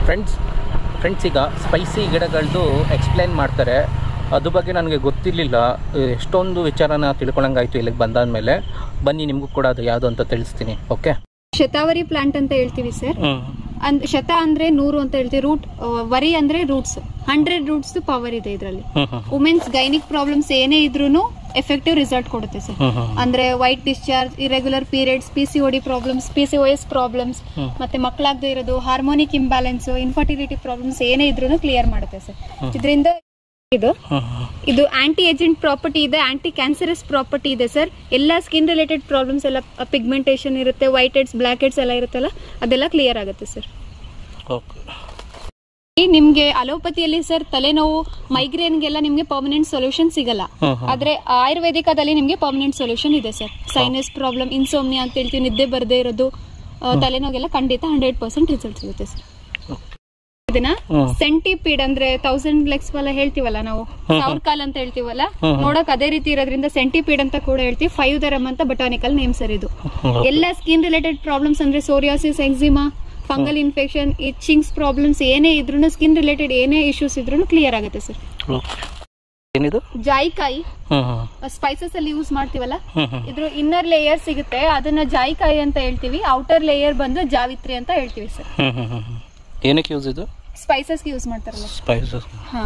Friends friends ಈಗ spicy ಗಿಡಗಳದ್ದು explain ಮಾಡ್ತಾರೆ ಅದ್ರ ಬಗ್ಗೆ ನನಗೆ ಗೊತ್ತಿರಲಿಲ್ಲ ಎಷ್ಟೊಂದು ವಿಚಾರನ ತಿಳ್ಕೊಳಂಗಾಯ್ತು ಇಲ್ಲಿಗೆ ಬಂದಾದ್ಮೇಲೆ ಬನ್ನಿ ನಿಮಗೂ ಕೂಡ ಅದು ಯಾವುದು ಅಂತ ತಿಳಿಸ್ತೀನಿ ಓಕೆ ಶತಾವರಿ ಪ್ಲಾಂಟ್ ಅಂತ ಹೇಳ್ತೀವಿ ಸರ್ ಅಂದ್ ಶತ ಅಂದ್ರೆ ನೂರು ಅಂತ ಹೇಳ್ತೀವಿ ರೂಟ್ ವರಿ ಅಂದ್ರೆ ರೂಟ್ಸ್ ಹಂಡ್ರೆಡ್ ರೂಟ್ಸ್ ಪವರ್ ಇದೆ ಇದರಲ್ಲಿ ವುಮೆನ್ಸ್ ಗೈನಿಕ್ ಪ್ರಾಬ್ಲಮ್ಸ್ ಏನೇ ಇದ್ರೂ ಎಫೆಕ್ಟಿವ್ ರಿಸಲ್ಟ್ ಕೊಡುತ್ತೆ ಸರ್ ಅಂದ್ರೆ white discharge irregular periods P C D problems P C S problems ಮತ್ತೆ ಮಕ್ಕಳಾಗದೆ ಇರೋದು ಹಾರ್ಮೋನಿಕ್ ಇಂಬ್ಯಾಲೆನ್ಸ್ ಇನ್ಫರ್ಟಿಲಿಟಿ ಪ್ರಾಬ್ಲಮ್ಸ್ ಏನೇ ಇದ್ರೂ ಕ್ಲಿಯರ್ ಮಾಡುತ್ತೆ ಸರ್ ಇದರಿಂದ ಇದು ಇದು ಆಂಟಿ ಏಜೆಂಟ್ ಪ್ರಾಪರ್ಟಿ ಇದೆ ಆಂಟಿ ಕ್ಯಾನ್ಸರಸ್ ಪ್ರಾಪರ್ಟಿ ಇದೆ ಸರ್ ಎಲ್ಲ ಸ್ಕಿನ್ ರಿಲೇಟೆಡ್ ಪ್ರಾಬ್ಲಮ್ಸ್ ಎಲ್ಲ ಪಿಗ್ಮೆಂಟೇಷನ್ ಇರುತ್ತೆ ವೈಟ್ ಹೆಡ್ಸ್ ಬ್ಲಾಕ್ ಹೆಡ್ಸ್ ಎಲ್ಲ ಇರುತ್ತಲ್ಲ ಅದೆಲ್ಲ ಕ್ಲಿಯರ್ ಆಗುತ್ತೆ ಸರ್ ಓಕೆ ಈ ನಿಮ್ಗೆ ಅಲೋಪತಿಯಲ್ಲಿ ಸರ್ ತಲೆನೋವು ಮೈಗ್ರೇನ್ಗೆಲ್ಲ ನಿಮ್ಗೆ ಪರ್ಮನೆಂಟ್ ಸೊಲ್ಯೂಷನ್ ಸಿಗಲ್ಲ ಆದ್ರೆ ಆಯುರ್ವೇದಿಕದಲ್ಲಿ ನಿಮ್ಗೆ ಪರ್ಮನೆಂಟ್ ಸೊಲ್ಯೂಷನ್ ಇದೆ ಸರ್ ಸೈನಸ್ ಪ್ರಾಬ್ಲಮ್ ಇನ್ಸೋಮ್ನಿಯಾ ಅಂತ ಹೇಳ್ತೀವಿ ನಿದ್ದೆ ಬರದೇ ಇರೋದು ಆ, ತಲೆನೋವೆಲ್ಲ ಖಂಡಿತ ಹಂಡ್ರೆಡ್ ಪರ್ಸೆಂಟ್ ರಿಸಲ್ಟ್ ಸಿಗುತ್ತೆ ಸರ್ ಇದನ್ನ ಸೆಂಟಿಪೀಡ್ ಅಂದ್ರೆ ತೌಸಂಡ್ ಲೆಕ್ಸ್ ಎಲ್ಲ ಹೇಳ್ತೀವಲ್ಲ ನಾವು ಸಾವಿರ ಕಾಲ್ ಅಂತ ಹೇಳ್ತೀವಲ್ಲ ನೋಡಕ್ ಅದೇ ರೀತಿ ಇರೋದ್ರಿಂದ ಸೆಂಟಿಪೀಡ್ ಅಂತ ಕೂಡ ಹೇಳ್ತೀವಿ ಫೈವ್ ದರಮ್ ಅಂತ ಬಟಾನಿಕಲ್ ನೇಮ್ ಸರ್ ಇದು ಎಲ್ಲ ಸ್ಕಿನ್ ರಿಲೇಟೆಡ್ ಪ್ರಾಬ್ಲಮ್ಸ್ ಅಂದ್ರೆ psoriasis eczema fungal infection itchings problems ಏನೇ ಇದ್ರೂ ಸ್ಕಿನ್ ರಿಲೇಟೆಡ್ ಏನೇ ಇಶ್ಯೂಸ್ ಇದ್ರೂ ಕ್ಲಿಯರ್ ಆಗುತ್ತೆ ಸರ್ ಏನಿದು ಜಾಯಿಕಾಯಿ ಹ್ಮ್ ಹ್ಮ್ ಸ್ಪೈಸಸ್ ಅಲ್ಲಿ ಯೂಸ್ ಮಾಡ್ತೀವಲ್ಲ ಹ್ಮ್ ಹ್ಮ್ ಇದ್ರ ಇನ್ನರ್ ಲೇಯರ್ ಸಿಗುತ್ತೆ ಅದನ್ನ ಜಾಯಿಕಾಯಿ ಅಂತ ಹೇಳ್ತೀವಿ ಔಟರ್ ಲೇಯರ್ ಬಂದು ಜಾವಿತ್ರಿ ಅಂತ ಹೇಳ್ತೀವಿ ಸರ್ ಹ್ಮ್ ಹ್ಮ್ ಹ್ಮ್ ಹ್ಮ್. ಏನಕ್ಕೆ ಯೂಸ್ ಇದು ಸ್ಪೈಸಸ್ ಯೂಸ್ ಮಾಡ್ತಾರಲ್ಲ ಸ್ಪೈಸಸ್ ಹಾ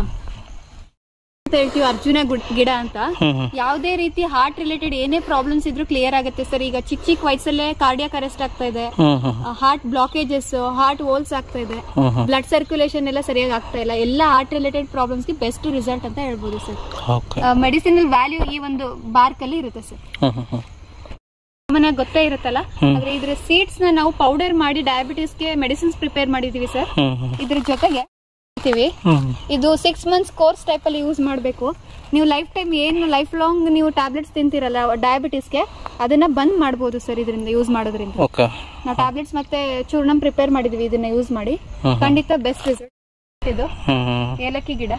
ಅಂತ ಹೇಳ್ತೀವಿ ಅರ್ಜುನ ಗುಡ್- ಗಿಡ ಅಂತ ಹ್ಮ್ ಹ್ಮ್ ಯಾವುದೇ ರೀತಿ ಹಾರ್ಟ್ ರಿಲೇಟೆಡ್ ಏನೇ ಪ್ರಾಬ್ಲಮ್ಸ್ ಇದ್ರೂ ಕ್ಲಿಯರ್ ಆಗುತ್ತೆ ಸರ್ ಈಗ ಚಿಕ್ಕ ಚಿಕ್ಕ ವಯಸ್ಸಲ್ಲೇ ಕಾರ್ಡಿಯಾಕ್ ಅರೆಸ್ಟ್ ಆಗ್ತಾ ಇದೆ ಹ್ಮ್ ಹ್ಮ್ ಹಾರ್ಟ್ ಬ್ಲಾಕೇಜಸ್ ಹಾರ್ಟ್ ಹೋಲ್ಸ್ ಆಗ್ತಾ ಇದೆ ಹ್ಮ್ ಹ್ಮ್ ಬ್ಲಡ್ ಸರ್ಕ್ಯುಲೇಷನ್ ಎಲ್ಲ ಸರಿಯಾಗಿ ಆಗ್ತಾ ಇಲ್ಲ ಎಲ್ಲ ಹಾರ್ಟ್ ರಿಲೇಟೆಡ್ ಪ್ರಾಬ್ಲಮ್ಸ್ಗೆ ಬೆಸ್ಟ್ ರಿಸಲ್ಟ್ ಅಂತ ಹೇಳ್ಬೋದು ಸರ್ ಓಕೆ ಮೆಡಿಸಿನಲ್ ವ್ಯಾಲ್ಯೂ ಈ ಒಂದು ಬಾರ್ಕ್ ಅಲ್ಲಿ ಇರುತ್ತೆ ಸರ್ ಹ್ಮ್ ಹ್ಮ್ ಹ್ಮ್ ಮನೆಗೆ ಗೊತ್ತೇ ಇರುತ್ತಲ್ಲ ಆದ್ರೆ ಇದ್ರ ಸೀಡ್ಸ್ ನ ನಾವು ಪೌಡರ್ ಮಾಡಿ ಡಯಾಬಿಟಿಸ್ಗೆ ಮೆಡಿಸಿನ್ಸ್ ಪ್ರಿಪೇರ್ ಮಾಡಿದೀವಿ ಸರ್ ಹ್ಮ್ ಹ್ಮ್ ಇದ್ರ ಜೊತೆಗೆ ಮಾಡ್ತೀವಿ. ಹ್ಮ್ ಇದು ಸಿಕ್ಸ್ ಮಂತ್ಸ್ ಕೋರ್ಸ್ ಟೈಪ್ ಅಲ್ಲಿ ಯೂಸ್ ಮಾಡಬೇಕು ನೀವು ಲೈಫ್ ಟೈಮ್ ಏನು ಲೈಫ್ ಲಾಂಗ್ ನೀವು ಟ್ಯಾಬ್ಲೆಟ್ಸ್ ತಿಂತಿರಲ್ಲ ಡಯಾಬಿಟಿಸ್ಗೆ ಅದನ್ನ ಬಂದ್ ಮಾಡ್ಬೋದು ಸರ್ ಇದರಿಂದ ಯೂಸ್ ಮಾಡೋದ್ರಿಂದ ಓಕೆ ನಾವು ಟ್ಯಾಬ್ಲೆಟ್ಸ್ ಮತ್ತೆ ಚೂರ್ಣಂ ಪ್ರಿಪೇರ್ ಮಾಡಿದೀವಿ ಇದನ್ನ ಯೂಸ್ ಮಾಡಿ ಹ್ಮ್. ಖಂಡಿತ ಬೆಸ್ಟ್ ರಿಸಲ್ಟ್ ಇದು ಹ್ಮ್ ಹ್ಮ್ ಏಲಕ್ಕಿ ಗಿಡ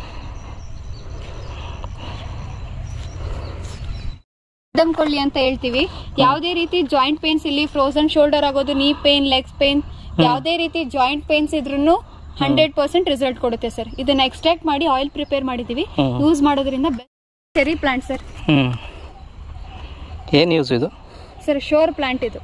ಬಾದಾಮ್ ಕೊಳ್ಳಿ ಅಂತ ಹೇಳ್ತೀವಿ ಯಾವುದೇ ರೀತಿ ಜಾಯಿಂಟ್ ಪೇನ್ಸ್ ಇಲ್ಲಿ ಫ್ರೋಸನ್ ಶೋಲ್ಡರ್ ಆಗೋದು ನೀ ಪೇನ್ ಲೆಗ್ಸ್ ಪೇನ್ ಯಾವುದೇ ರೀತಿ ಜಾಯಿಂಟ್ ಪೇನ್ಸ್ ಇದ್ರೂ ಹಂಡ್ರೆಡ್ ಪರ್ಸೆಂಟ್ ರಿಸಲ್ಟ್ ಕೊಡುತ್ತೆ ಸರ್ ಇದನ್ನ ಎಕ್ಸ್ಟ್ರಾಕ್ಟ್ ಮಾಡಿ ಆಯಿಲ್ ಪ್ರಿಪೇರ್ ಮಾಡಿದೀವಿ ಹ್ಮ್. ಯೂಸ್ ಮಾಡೋದ್ರಿಂದ ಚೆರಿ ಪ್ಲಾಂಟ್ ಸರ್ ಹ್ಮ್ ಏನು ಯೂಸ್ ಇದು ಸರ್ ಶೋರ್ ಪ್ಲಾಂಟ್ ಇದು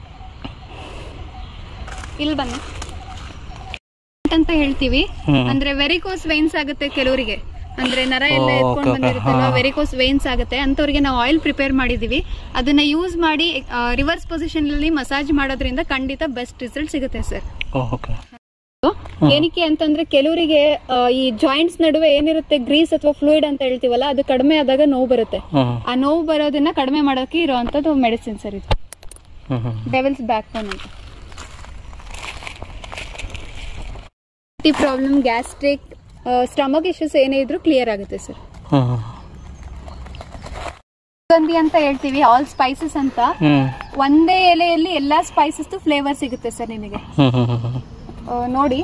ಇಲ್ಲಿ ಬನ್ನಿ ಅಂತ ಹೇಳ್ತೀವಿ ಹ್ಮ್. ಅಂದ್ರೆ ವೆರಿಕೋಸ್ ವೈನ್ಸ್ ಆಗುತ್ತೆ ಕೆಲವರಿಗೆ ಅಂದ್ರೆ ನರ ಎಲ್ಲ ಓ, ಎತ್ಕೊಂಡು okay, okay. ಬಂದಿರುತ್ತಲ್ವಾ ಹಾ. ವೆರಿಕೋಸ್ ವೈನ್ಸ್ ಆಗುತ್ತೆ ಅಂತವ್ರಿಗೆ ನಾವು ಆಯಿಲ್ ಪ್ರಿಪೇರ್ ಮಾಡಿದೀವಿ ಅದನ್ನ ಯೂಸ್ ಮಾಡಿ ರಿವರ್ಸ್ ಪೊಸಿಷನ್ ಅಲ್ಲಿ ಮಸಾಜ್ ಮಾಡೋದ್ರಿಂದ ಖಂಡಿತ ಬೆಸ್ಟ್ ರಿಸಲ್ಟ್ ಸಿಗುತ್ತೆ ಸರ್ ಓಕೆ ಏನಕ್ಕೆ ಅಂತಂದ್ರೆ ಕೆಲವರಿಗೆ ಆ, ಈ ಜಾಯಿಂಟ್ಸ್ ನಡುವೆ ಏನಿರುತ್ತೆ ಗ್ರೀಸ್ ಅಥವಾ ಫ್ಲೂಯಿಡ್ ಅಂತ ಹೇಳ್ತೀವಲ್ಲ ಅದು ಕಡಿಮೆ ಆದಾಗ ನೋವು ಬರುತ್ತೆ ಹ್ಮ್ ಆ ನೋವು ಬರೋದನ್ನ ಕಡಿಮೆ ಮಾಡೋಕೆ ಇರುವಂತದ್ದು ಮೆಡಿಸಿನ್ ಸರ್ ಇದು ಹ್ಮ್ ಹ್ಮ್ ಡೆವಿಲ್ಸ್ ಬ್ಯಾಕ್ ಬೋನ್ ಅಂತ ಪ್ರಾಬ್ಲಮ್ ಗ್ಯಾಸ್ಟ್ರಿಕ್ ಸ್ಟಮಕ್ ಇಶ್ಯೂಸ್ ಏನೇ ಇದ್ರೂ ಕ್ಲಿಯರ್ ಆಗುತ್ತೆ ಸರ್ ಹ್ಮ್ ಹ್ಮ್ ಸುಗಂಧಿ ಅಂತ ಹೇಳ್ತೀವಿ ಆಲ್ ಸ್ಪೈಸಸ್ ಅಂತ ಹ್ಮ್ ಒಂದೇ ಎಲೆಯಲ್ಲಿ ಎಲ್ಲಾ ಸ್ಪೈಸಸ್ ಫ್ಲೇವರ್ ಸಿಗುತ್ತೆ ಸರ್ ನಿಮಗೆ ಹ್ಮ್ ಹ್ಮ್ ಹ್ಮ್ ಹ್ಮ್ ಆ, ನೋಡಿ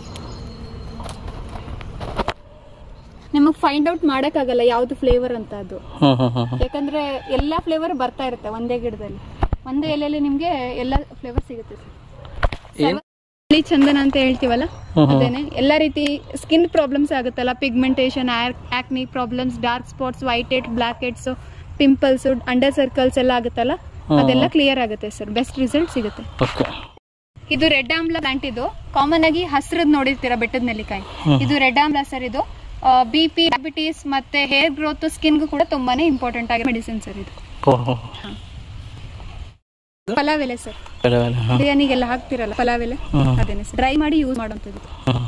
ನಿಮಗೆ ಫೈಂಡ್ ಔಟ್ ಮಾಡಕ್ಕಾಗಲ್ಲ ಯಾವ್ದು ಫ್ಲೇವರ್ ಅಂತ ಅದು ಹ್ಮ್ ಹ್ಮ್ ಹ್ಮ್ ಹ್ಮ್ ಯಾಕಂದ್ರೆ ಎಲ್ಲಾ ಫ್ಲೇವರ್ ಬರ್ತಾ ಇರುತ್ತೆ ಒಂದೇ ಗಿಡದಲ್ಲಿ ಒಂದೇ ಎಲೆಯಲ್ಲಿ ನಿಮ್ಗೆ ಎಲ್ಲ ಫ್ಲೇವರ್ ಸಿಗುತ್ತೆ ಏನ್? ಸರ್ ಚಂದನ ಅಂತ ಹೇಳ್ತೀವಲ್ಲ ಹ್ಮ್ ಹ್ಮ್. ಅದೇನೆ ಎಲ್ಲಾ ರೀತಿ ಸ್ಕಿನ್ ಪ್ರಾಬ್ಲಮ್ಸ್ ಆಗುತ್ತಲ್ಲ pigmentation acne problems dark spots white head black heads pimples under circles ಎಲ್ಲ ಆಗುತ್ತಲ್ಲ ಹ್ಮ್. ಅದೆಲ್ಲ ಕ್ಲಿಯರ್ ಆಗುತ್ತೆ ಸರ್ ಬೆಸ್ಟ್ ರಿಸಲ್ಟ್ ಸಿಗುತ್ತೆ ಓಕೆ ಇದು ರೆಡ್ ಆಮ್ಲ ಪ್ಲಾಂಟ್ ಇದು ಕಾಮನ್ ಆಗಿ ಹಸ್ರದ್ ನೋಡಿರ್ತೀರಾ ಬೆಟ್ಟದ ನೆಲ್ಲಿಕಾಯಿ ಹ್ಮ್. ಇದು ರೆಡ್ ಆಮ್ಲ ಸರ್ ಇದು ಬಿ ಪಿ ಡಯಾಬಿಟೀಸ್ ಮತ್ತೆ ಹೇರ್ ಗ್ರೋತ್ ಸ್ಕಿನ್ಗೂ ಕೂಡ ತುಂಬಾನೇ ಇಂಪಾರ್ಟೆಂಟ್ ಆಗಿ ಮೆಡಿಸಿನ್ ಸರ್ ಇದು ಓಹೋ ಪಲಾವ್ ಎಲೆ ಸರ್ ಪರವಾಗಿಲ್ಲ ಹಾಂ ಬಿರಿಯಾನಿಗೆಲ್ಲ ಹಾಕ್ತಿರಲ್ಲ ಪಲಾವ್ ಎಲೆ ಹ್ಮ್. ಅದೇನೆ ಸರ್ ಡ್ರೈ ಮಾಡಿ ಯೂಸ್ ಮಾಡುವಂಥದ್ದು ಹ್ಮ್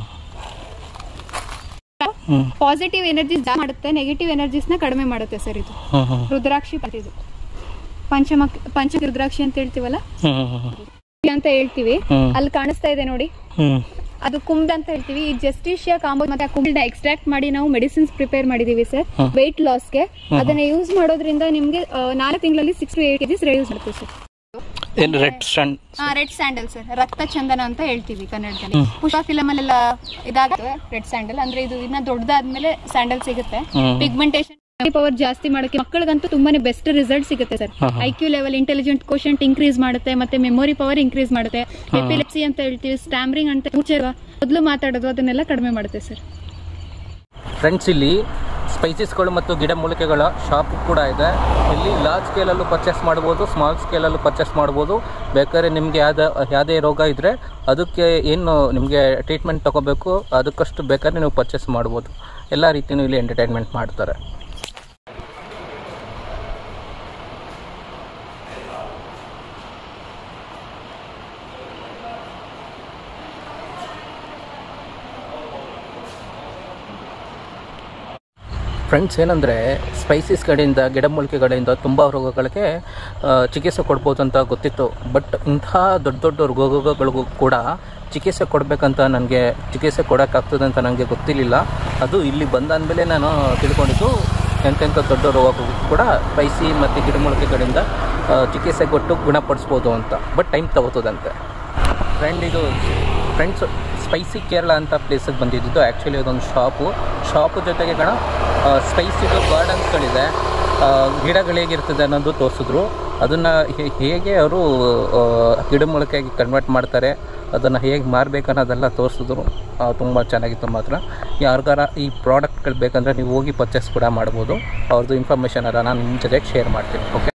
ಹ್ಮ್ ಪಾಸಿಟಿವ್ ಎನರ್ಜಿ ಮಾಡುತ್ತೆ ನೆಗೆಟಿವ್ ಎನರ್ಜೀಸ್ ನ ಕಡಿಮೆ ಮಾಡುತ್ತೆ ಸರ್ ಇದು ಹ್ಮ್ ಹ್ಮ್ ರುದ್ರಾಕ್ಷಿ ಪಂಚ ಇದು ಪಂಚಮಕ್ ಪಂಚ ರುದ್ರಾಕ್ಷಿ ಅಂತ ಹೇಳ್ತೀವಲ್ಲ ಹ್ಮ್ ಹ್ಮ್ ಹ್ಮ್ ಅಂತ ಹೇಳ್ತೀವಿ ಹ್ಮ್. ಅಲ್ಲಿ ಕಾಣಿಸ್ತಾ ಇದೆ ನೋಡಿ ಹ್ಮ್ ಅದು ಕುಂಬ್ ಅಂತ ಹೇಳ್ತೀವಿ ಈ ಜಸ್ಟಿಷಿಯಾ ಕಾಂಬೋ ಮತ್ತೆ ಕುಂಬ್ ಎಕ್ಸ್ಟ್ರಾಕ್ಟ್ ಮಾಡಿ ನಾವು ಮೆಡಿಸಿನ್ಸ್ ಪ್ರಿಪೇರ್ ಮಾಡಿದೀವಿ ಸರ್ ಹ್ಮ್. ವೆಯ್ಟ್ ಲಾಸ್ಗೆ ಅದನ್ನ ಯೂಸ್ ಮಾಡೋದ್ರಿಂದ ನಿಮ್ಗೆ ಆ, ನಾಲ್ಕು ತಿಂಗಳಲ್ಲಿ six to eight KGs reduce ಮಾಡುತ್ತೆ ಸರ್ ಏನು red stand red sandal sir ರಕ್ತ ಚಂದನ ಅಂತ ಹೇಳ್ತೀವಿ ಕನ್ನಡದಲ್ಲಿ ಹ್ಮ್. ಪುಷ್ಪ ಫಿಲಮ್ ಅಲ್ಲೆಲ್ಲ ಇದಾಗುತ್ತೆ ರೆಡ್ ಸ್ಯಾಂಡಲ್ ಅಂದ್ರೆ ಇದು ಇನ್ನ ದೊಡ್ಡದಾದ್ಮೇಲೆ ಸ್ಯಾಂಡಲ್ ಸಿಗುತ್ತೆ ಹ್ಮ್. ಪಿಗ್ಮೆಂಟೇಷನ್ ಪವರ್ ಜಾಸ್ತಿ ಮಾಡಕ್ಕೆ ಮಕ್ಕಳಿಗಂತೂ ತುಂಬಾನೇ ಬೆಸ್ಟ್ ರಿಸಲ್ಟ್ ಸಿಗುತ್ತೆ ಸರ್ ಹಾ, ಹಾ. I Q level intelligent quotient increase ಮಾಡುತ್ತೆ ಮತ್ತೆ ಮೆಮೊರಿ ಪವರ್ ಇನ್ಕ್ರೀಸ್ ಮಾಡುತ್ತೆ ಎಪಿಲೆಪ್ಸಿ ಅಂತ ಹೇಳ್ತೀವಿ ಸ್ಟ್ಯಾಮ್ರಿಂಗ್ ಅಂತ ಮುಚ್ಚರುವ ಮೊದಲು ಮಾತಾಡೋದು ಅದನ್ನೆಲ್ಲ ಕಡಿಮೆ ಮಾಡುತ್ತೆ ಸರ್ ಫ್ರೆಂಡ್ಸ್ ಇಲ್ಲಿ ಸ್ಪೈಸಸ್ಗಳು ಮತ್ತು ಗಿಡಮೂಲಿಕೆಗಳ ಶಾಪ್ ಕೂಡ ಇದೆ ಇಲ್ಲಿ ಲಾರ್ಜ್ ಸ್ಕೇಲಲ್ಲೂ ಪರ್ಚೇಸ್ ಮಾಡ್ಬೋದು ಸ್ಮಾಲ್ ಸ್ಕೇಲಲ್ಲೂ ಪರ್ಚೇಸ್ ಮಾಡ್ಬೋದು ಬೇಕಾದ್ರೆ ನಿಮಗೆ ಯಾವ್ದು ಯಾವುದೇ ರೋಗ ಇದ್ದರೆ ಅದಕ್ಕೆ ಏನು ನಿಮಗೆ ಟ್ರೀಟ್ಮೆಂಟ್ ತೊಗೋಬೇಕು ಅದಕ್ಕಷ್ಟು ಬೇಕಾದ್ರೆ ನೀವು ಪರ್ಚೇಸ್ ಮಾಡ್ಬೋದು ಎಲ್ಲ ರೀತಿಯೂ ಇಲ್ಲಿ ಎಂಟರ್ಟೈನ್ಮೆಂಟ್ ಮಾಡ್ತಾರೆ ಫ್ರೆಂಡ್ಸ್ ಏನಂದರೆ ಸ್ಪೈಸಸ್ ಕಡೆಯಿಂದ ಗಿಡಮೂಲಿಕೆಗಳಿಂದ ತುಂಬ ರೋಗಗಳಿಗೆ ಆ, ಚಿಕಿತ್ಸೆ ಕೊಡ್ಬೋದು ಅಂತ ಗೊತ್ತಿತ್ತು ಬಟ್ ಇಂಥ ದೊಡ್ಡ ದೊಡ್ಡ ರೋಗಗಳಿಗೂ ಕೂಡ ಚಿಕಿತ್ಸೆ ಕೊಡಬೇಕಂತ ನನಗೆ ಚಿಕಿತ್ಸೆ ಕೊಡೋಕ್ಕಾಗ್ತದೆ ಅಂತ ನನಗೆ ಗೊತ್ತಿರಲಿಲ್ಲ ಅದು ಇಲ್ಲಿ ಬಂದಾದಮೇಲೆ ನಾನು ತಿಳ್ಕೊಂಡಿದ್ದು ಎಂತೆಂಥ ದೊಡ್ಡ ರೋಗಗಳು ಕೂಡ ಸ್ಪೈಸಿ ಮತ್ತು ಗಿಡಮೂಲಿಕೆಗಳಿಂದ ಆ, ಚಿಕಿತ್ಸೆ ಕೊಟ್ಟು ಗುಣಪಡಿಸ್ಬೋದು ಅಂತ ಬಟ್ ಟೈಮ್ ತಗೋತದಂತೆ ಫ್ರೆಂಡ್ ಇದು ಫ್ರೆಂಡ್ಸ್ ಸ್ಪೈಸಿ ಕೇರಳ ಅಂತ ಪ್ಲೇಸಿಗೆ ಬಂದಿದ್ದು ಆ್ಯಕ್ಚುಲಿ ಅದೊಂದು ಶಾಪು ಶಾಪು ಜೊತೆಗೆ ಕಣ ಸ್ಪೈಸಿದು ಗಾರ್ಡನ್ಸ್ಗಳಿದೆ ಗಿಡಗಳು ಹೇಗಿರ್ತದೆ ಅನ್ನೋದು ತೋರಿಸಿದ್ರು ಅದನ್ನು ಹೇಗೆ ಅವರು ಗಿಡಮೂಲಿಕೆಯಾಗಿ ಕನ್ವರ್ಟ್ ಮಾಡ್ತಾರೆ ಅದನ್ನು ಹೇಗೆ ಮಾರಬೇಕು ಅನ್ನೋದೆಲ್ಲ ತೋರಿಸಿದ್ರು ತುಂಬ ಚೆನ್ನಾಗಿತ್ತು ಮಾತ್ರ ಯಾರಿಗಾರ ಈ ಪ್ರಾಡಕ್ಟ್ಗಳು ಬೇಕಂದರೆ ನೀವು ಹೋಗಿ ಪರ್ಚೇಸ್ ಕೂಡ ಮಾಡ್ಬೋದು ಅವ್ರದ್ದು ಇನ್ಫಾರ್ಮೇಷನ್ ಎಲ್ಲ ನಾನು ನಿಮ್ಮ ಜೊತೆಗೆ ಶೇರ್ ಮಾಡ್ತೀನಿ ಓಕೆ